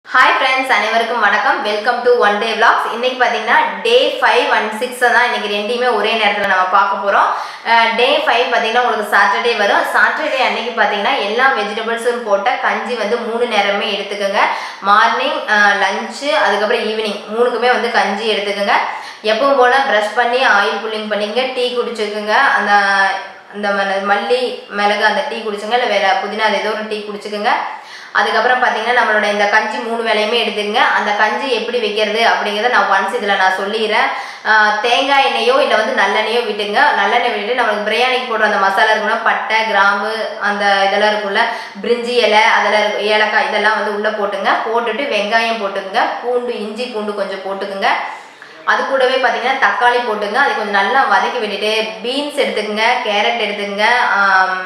hi friends அனைவருக்கும் வணக்கம் welcome to one day vlogs இன்னைக்கு பார்த்தீங்கன்னா டே ஃபைவ் அண்ட் சிக்ஸ் தான் இன்னைக்கு ரெண்டையுமே ஒரே நேரத்தில் நம்ம பார்க்க போகிறோம் டே ஃபைவ் பார்த்தீங்கன்னா உங்களுக்கு சாட்டர்டே வரும் சாட்டர்டே அன்னைக்கு பார்த்தீங்கன்னா எல்லா வெஜிடபிள்ஸும் போட்ட கஞ்சி வந்து மூணு நேரமே எடுத்துக்கோங்க மார்னிங் லஞ்சு அதுக்கப்புறம் ஈவினிங் மூணுக்குமே வந்து கஞ்சி எடுத்துக்கோங்க எப்பவும் போல் ப்ரஷ் பண்ணி ஆயில் புல்லிங் பண்ணிங்க டீ குடிச்சுக்குங்க அந்த அந்த ம- மல்லி மிளகு அந்த டீ குடிச்சுங்க இல்லை வேற புதினா அது ஏதோ ஒரு டீ குடிச்சுக்குங்க அதுக்கப்புறம் பார்த்தீங்கன்னா நம்மளோட இந்த கஞ்சி மூணு வேலையுமே எடுத்துங்க அந்த கஞ்சி எப்படி வைக்கிறது அப்படிங்கிறத நான் ஒன்ஸ் இதில் நான் சொல்லிடுறேன் ஆஹ் தேங்காய் எண்ணெயோ இல்லை வந்து நல்லெண்ணெயோ விட்டுங்க நல்லெண்ணெய் விட்டுட்டு நம்மளுக்கு பிரியாணிக்கு போடுற அந்த மசாலா இருக்குன்னா பட்டை கிராம்பு அந்த இதெல்லாம் இருக்குல்ல பிரிஞ்சி இலை அதெல்லாம் இருக்கு ஏலக்காய் இதெல்லாம் வந்து உள்ளே போட்டுங்க போட்டுட்டு வெங்காயம் போட்டுக்குங்க பூண்டு இஞ்சி பூண்டு கொஞ்சம் போட்டுக்குங்க அது கூடவே பார்த்தீங்கன்னா தக்காளி போட்டுங்க அது கொஞ்சம் நல்லா வதக்கி விட்டுட்டு பீன்ஸ் எடுத்துக்கங்க கேரட் எடுத்துக்கங்க ஆம்,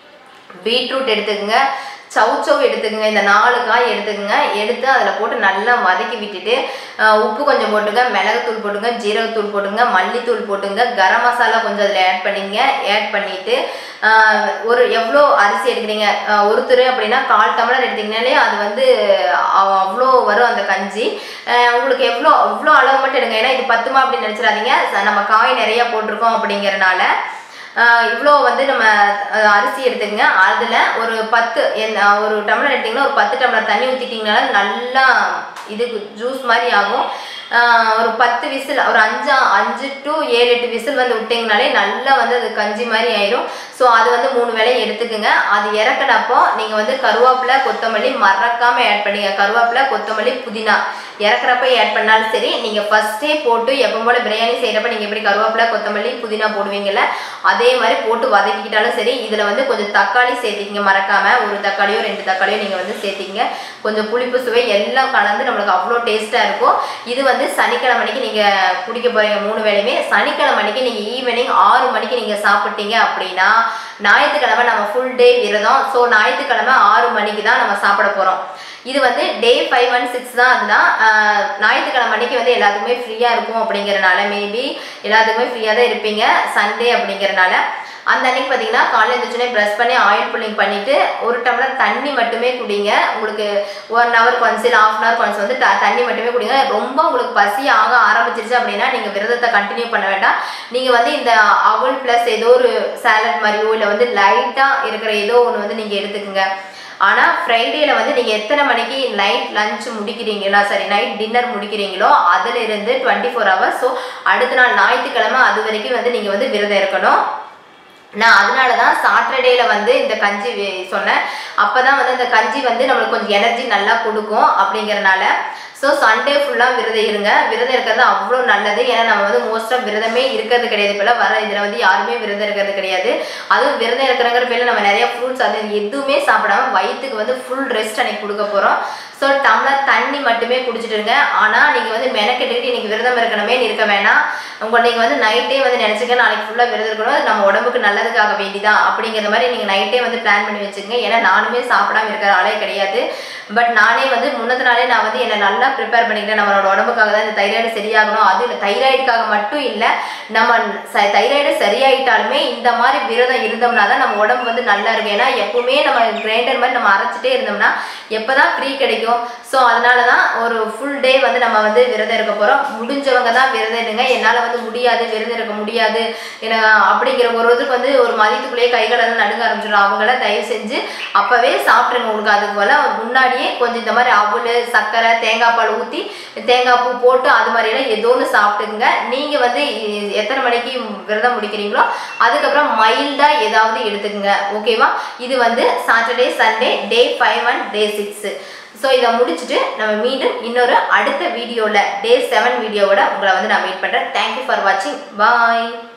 பீட்ரூட் எடுத்துக்கங்க சவுச்சவ் எடுத்துக்கங்க இந்த நாலு காய் எடுத்துக்கங்க எடுத்து அதில் போட்டு நல்லா வதக்கி விட்டுட்டு ஆஹ், உப்பு கொஞ்சம் போட்டுங்க மிளகுத்தூள் போட்டுங்க ஜீரகத்தூள் போட்டுங்க மல்லித்தூள் போட்டுங்க கரம் மசாலா கொஞ்சம் அதில் ஆட் பண்ணிங்க ஆட் பண்ணிட்டு ஆஹ், ஒரு எவ்வளோ அரிசி எடுக்கிறீங்க ஆஹ், ஒருத்தர் அப்படின்னா கால் டம்ளர் எடுத்தீங்கனாலே அது வந்து அவ்- அவ்வளோ வரும் அந்த கஞ்சி ஆஹ், உங்களுக்கு எவ்வளோ அவ்வளோ அளவு மட்டும் எடுங்க ஏன்னா இது பத்துமா அப்படின்னு நினச்சிடாதீங்க ச- நம்ம காய் நிறைய போட்டிருக்கோம் அப்படிங்கறனால ஆஹ் இவ்வளோ வந்து நம்ம அஹ், அரிசி எடுத்துக்கங்க அதில் ஒரு பத்து எந்த- ஒரு டம்ளர் எடுத்தீங்கன்னா ஒரு பத்து டம்ளர் தண்ணி ஊற்றிட்டிங்கனால நல்லா இது ஜூஸ் மாதிரி ஆகும் ஆஹ் ஒரு பத்து விசில் ஒரு அஞ்சா அஞ்சு டு ஏழு எட்டு விசில் வந்து விட்டிங்கனாலே நல்லா வந்து அது கஞ்சி மாதிரி ஆயிரும் ஸோ அது வந்து மூணு வேளையும் எடுத்துக்கோங்க அது இறக்குனப்போ நீங்கள் வந்து கருவேப்பிலை கொத்தமல்லி மறக்காமல் ஆட் பண்ணிங்க கருவேப்பிலை கொத்தமல்லி புதினா இறக்குறப்ப ஆட் பண்ணாலும் சரி நீங்கள் ஃபஸ்ட்டே போட்டு எப்போ போல பிரியாணி செய்கிறப்ப நீங்கள் எப்படி கருவேப்பிலை கொத்தமல்லி புதினா போடுவீங்கல்ல அதே மாதிரி போட்டு வதக்கிக்கிட்டாலும் சரி இதில் வந்து கொஞ்சம் தக்காளி சேர்த்திக்கிங்க மறக்காமல் ஒரு தக்காளியோ ரெண்டு தக்காளியோ நீங்கள் வந்து சேர்த்திங்க கொஞ்சம் புளிப்பு சுவை எல்லாம் கலந்து நம்மளுக்கு அவ்வளோ டேஸ்ட்டாக இருக்கும் இது வந்து சனிக்கிழமை அன்னைக்கு நீங்கள் குடிக்க போகிறீங்க மூணு வேளையுமே சனிக்கிழமை அன்னைக்கு நீங்கள் ஈவினிங் ஆறு மணிக்கு நீங்கள் சாப்பிட்டீங்க அப்படின்னா ஞாயிற்றுக்கிழமை நம்ம ஃபுல் டே விரதம் ஸோ ஞாயிற்றுக்கிழமை ஆறு மணிக்கு தான் நம்ம சாப்பிட போகிறோம் இது வந்து டே ஃபைவ் ஒன் சிக்ஸ் தான் அதுதான் ஆஹ் ஞாயிற்றுக்கிழமை அன்னைக்கு வந்து எல்லாத்துக்குமே ஃப்ரீயாக இருக்கும் அப்படிங்கிறனால மேபி எல்லாத்துக்குமே ஃப்ரீயாக தான் இருப்பீங்க சண்டே அப்படிங்கிறனால அந்த அன்னைக்கு பார்த்தீங்கன்னா காலையில் எழுந்திரிச்சோடனே ப்ரஷ் பண்ணி ஆயில் புல்லிங் பண்ணிட்டு ஒரு டம்ளர் தண்ணி மட்டுமே குடிங்க உங்களுக்கு ஒன் ஹவருக்கு ஒன்ஸ் இல்லை ஆஃப் அன் ஹவருக்கு ஒன்ஸ் வந்து த- தண்ணி மட்டுமே குடிங்க ரொம்ப உங்களுக்கு பசி ஆக ஆரம்பிச்சிருச்சு அப்படின்னா நீங்கள் விரதத்தை கண்டினியூ பண்ண வேண்டாம் நீங்கள் வந்து இந்த அவல் ப்ளஸ் ஏதோ ஒரு சாலட் மாதிரியோ இல்லை வந்து லைட்டாக இருக்கிற ஏதோ ஒன்று வந்து நீங்கள் எடுத்துக்கோங்க ஆனால் ஃப்ரைடேல வந்து நீங்கள் எத்தனை மணிக்கு நைட் லஞ்ச் முடிக்கிறீங்களா சரி நைட் டின்னர் முடிக்கிறீங்களோ அதுல இருந்து டுவெண்ட்டி ஃபோர் ஹவர்ஸ் ஸோ அடுத்த நாள் ஞாயிற்றுக்கிழமை அது வரைக்கும் வந்து நீங்கள் வந்து விரதம் இருக்கணும் நான் அதனால தான் சாட்டர்டேல வந்து இந்த கஞ்சி வே- சொன்னேன் அப்போ தான் வந்து இந்த கஞ்சி வந்து நம்மளுக்கு கொஞ்சம் எனர்ஜி நல்லா கொடுக்கும் அப்படிங்கறனால ஸோ சண்டே ஃபுல்லாக விரதம் இருங்க விரதம் இருக்கிறது அவ்வளோ நல்லது ஏன்னா நம்ம வந்து மோஸ்ட் ஆஃப் விரதமே இருக்கிறது கிடையாது இப்போலாம் வர இதில் வந்து யாருமே விரதம் இருக்கிறது கிடையாது அதுவும் விரதம் இருக்கிறங்கிற பேரில் நம்ம நிறைய ஃப்ரூட்ஸ் அது எதுவுமே சாப்பிடாம வயிற்றுக்கு வந்து ஃபுல் ரெஸ்ட் அன்னைக்கு கொடுக்க போகிறோம் ஸோ டம்ளர் தண்ணி மட்டுமே குடிச்சிட்டு இருங்க ஆனால் நீங்கள் வந்து மெனக்கெட்டுக்கிட்டு இன்னைக்கு விரதம் இருக்கணுமே இருக்க வேணாம் உங்க நீங்கள் வந்து நைட்டே வந்து நினச்சிக்க நாளைக்கு ஃபுல்லாக விரதம் இருக்கணும் அது நம்ம உடம்புக்கு நல்லதுக்காக வேண்டிதான் அப்படிங்கிற மாதிரி நீங்கள் நைட்டே வந்து பிளான் பண்ணி வச்சுக்கோங்க ஏன்னா நானுமே சாப்பிடாம இருக்கிற ஆளே கிடையாது பட் நானே வந்து முன்னத்து நாளே நான் வந்து என்னை நல்லா ப்ரிப்பேர் பண்ணிக்கிட்டேன் நம்மளோட உடம்புக்காக தான் இந்த தைராய்டு சரியாகணும் அது இல்லை தைராய்டுக்காக மட்டும் இல்லை நம்ம ச- தைராய்டு சரியாயிட்டாலுமே இந்த மாதிரி விரதம் இருந்தோம்னா தான் நம்ம உடம்பு வந்து நல்லா இருக்கும் ஏன்னா எப்பவுமே நம்ம கிரைண்டர் மாதிரி நம்ம அரைச்சிட்டே இருந்தோம்னா எப்பதான் ஃப்ரீ கிடைக்கும் ஸோ அதனால தான் ஒரு ஃபுல் டே வந்து நம்ம வந்து விரதம் இருக்க போகிறோம் முடிஞ்சவங்க தான் விரதம் இருங்க என்னால் வந்து முடியாது விரதம் இருக்க முடியாது ஏன்னா அப்படிங்கிற ஒரு ஒருத்தருக்கு வந்து ஒரு மதியத்துக்குள்ளேயே கைகள் எல்லாம் நடுங்க ஆரம்பிச்சிடும் அவங்கள தயவு செஞ்சு அப்போவே சாப்பிட்ருங்க உங்களுக்கு அதுக்கு போல முன்னாடியே கொஞ்சம் இந்த மாதிரி அவல் சர்க்கரை தேங்காய் பால் ஊற்றி தேங்காய் பூ போட்டு அது மாதிரியெல்லாம் ஏதோ ஒன்று சாப்பிட்டுங்க நீங்கள் வந்து இ- எத்தனை மணிக்கு விரதம் முடிக்கிறீங்களோ அதுக்கப்புறம் மைல்டாக ஏதாவது எடுத்துக்கங்க ஓகேவா இது வந்து Saturday Sunday day five and day six so இதை முடிச்சுட்டு நம்ம மீண்டும் இன்னொரு அடுத்த வீடியோவில் டே செவன் வீடியோவோட உங்களை வந்து நான் மீட் பண்ணுறேன் தேங்க்யூ ஃபார் வாட்சிங் பாய்